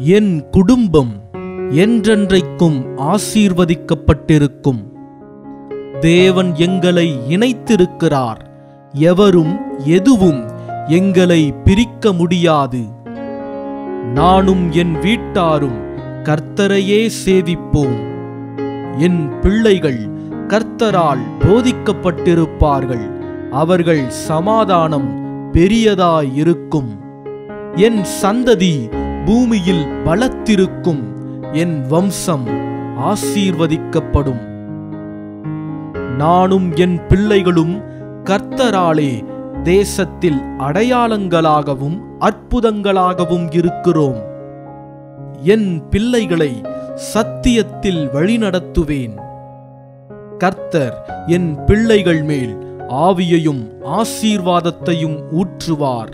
என் குடும்பம் என்றென்றைக்கும் ஆசீர்வதிக்கப்பட்டிருக்கும் தேவன் எங்களை இணைத்திருக்கிறார் எவரும் எதுவும் எங்களை பிரிக்க முடியாது நானும் என் வீட்டாரும் கர்த்தரையே சேவிப்போம் என் பிள்ளைகள் கர்த்தரால் போதிக்கப்பட்டிருப்பார்கள் அவர்கள் சமாதானம் பெரியதாயிருக்கும் என் சந்ததி பூமியில் பலத்திருக்கும் என் வம்சம் ஆசீர்வதிக்கப்படும் நானும் என் பிள்ளைகளும் கர்த்தராலே தேசத்தில் அடையாளங்களாகவும் அற்புதங்களாகவும் இருக்கிறோம் என் பிள்ளைகளை சத்தியத்தில் வழிநடத்துவேன் கர்த்தர் என் பிள்ளைகள் மேல் ஆவியையும் ஆசீர்வாதத்தையும் ஊற்றுவார்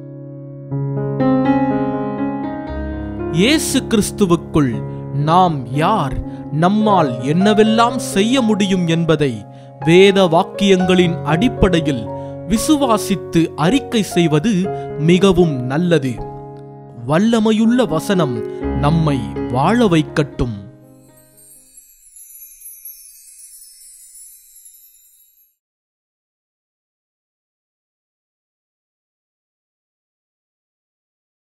இயேசு கிறிஸ்துவுக்குள் நாம் யார் நம்மால் என்னவெல்லாம் செய்ய முடியும் என்பதை வேத வாக்கியங்களின் அடிப்படையில் விசுவாசித்து அறிக்கை செய்வது மிகவும் நல்லது வல்லமையுள்ள வசனம் நம்மை வாழ வைக்கட்டும்